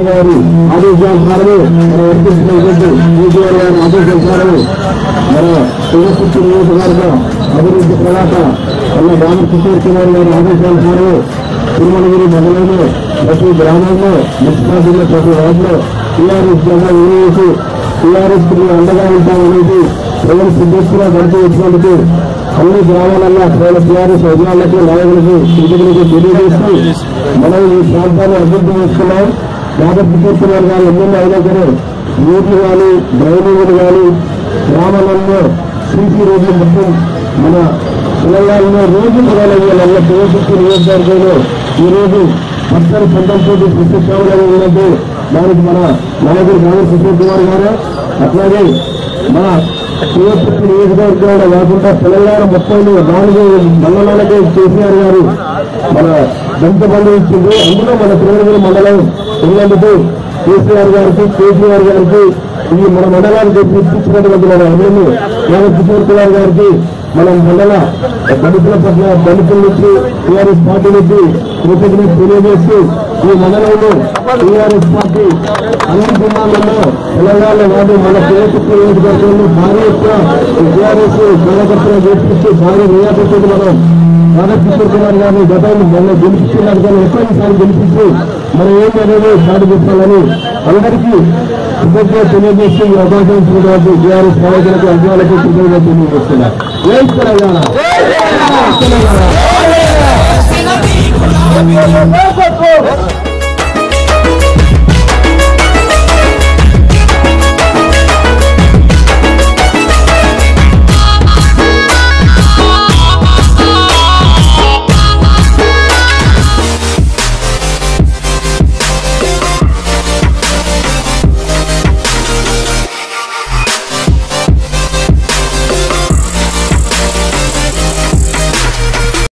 గారి ఆదేశానుసారము మన వర్తిస్తున్నటువంటి కేసీఆర్ గారి ఆదేశానుసారము మన తులసిత్తి నియోజకవర్గ అభివృద్ధి ప్రదాత అన్న రామకిషోర్ కుమార్ గారి ఆదేశానుసారము తిరుమలగిరి మండలంలో ప్రతి గ్రామంలో మున్సిపాలిటీలో ప్రతి వార్డులో టీఆర్ఎస్ జెండా వినియోగించి టీఆర్ఎస్ కి అండగా ఉంటామనేది ప్రజలు సిద్ధేశ్వర గడిపి వచ్చినందుకు అన్ని గ్రామాలలో ప్రజల టీఆర్ఎస్ అభిమానులకు నాయకులకు కృతజ్ఞతలు తెలియజేస్తూ మనం ఈ ప్రాంతాన్ని అభివృద్ధి చేస్తున్నాం యాదవ్ కిషోర్ కుమార్ గారు ఎమ్మెల్యే అయినా సరే రోడ్లు కానీ డ్రైనేజీలు కానీ గ్రామాలలో సీసీ రోడ్లు మొత్తం మన తెలంగాణలో రోజు మొదలయ్యే ప్రవేశించిన నియోజకవర్గంలో ఈ రోజు పచ్చని పంటలతో సస్యశ్యామలంగా ఉన్నట్టు దానికి మన నాయకుడు కాంగ్రెస్ కిషోర్ కుమార్ గారు అట్లాగే మన శివశక్తి నియోజకవర్గంలో కాకుండా తెలంగాణ మొత్తం నాలుగు మండలాలకే కేసీఆర్ గారు మన దంత బంధు ఇచ్చింది అందులో మన తిరుమల మండలం ఉన్నందుకు కేసీఆర్ గారికి కేసీఆర్ గారికి ఈ మన మండలానికి ఇప్పించినటువంటి మన ఎమ్మెల్యే యాదవ్ కిషోర్ కుమార్ గారికి మనం మండల దళితుల పట్ల దళితుల నుంచి టీఆర్ఎస్ పార్టీ నుంచి కృతజ్ఞత తెలియజేస్తూ ఈ మండలంలో టీఆర్ఎస్ పార్టీ అన్ని జిల్లాలలో తెలంగాణ కాదు మన కేసీ నియోజకవర్గంలో భారీ ఎత్తున టీఆర్ఎస్ కార్యకర్తలు చేపించి భారీ నియోజకవర్గం మనం యాదవ్ కిషోర్ కుమార్ గారిని గతంలో మొన్న గెలిపించినారు కానీ ఎక్కువసారి గెలిపించి మనం ఏం అనేది దాడి చెప్పాలని అందరికీ కృతజ్ఞత తెలియజేస్తూ ఈ అవకాశం ఇచ్చినటువంటి టీఆర్ఎస్ నాయకులకు అభిమానులకు కృతజ్ఞత తెలియజేస్తున్నారు జై తెలంగాణ జై తెలంగాణ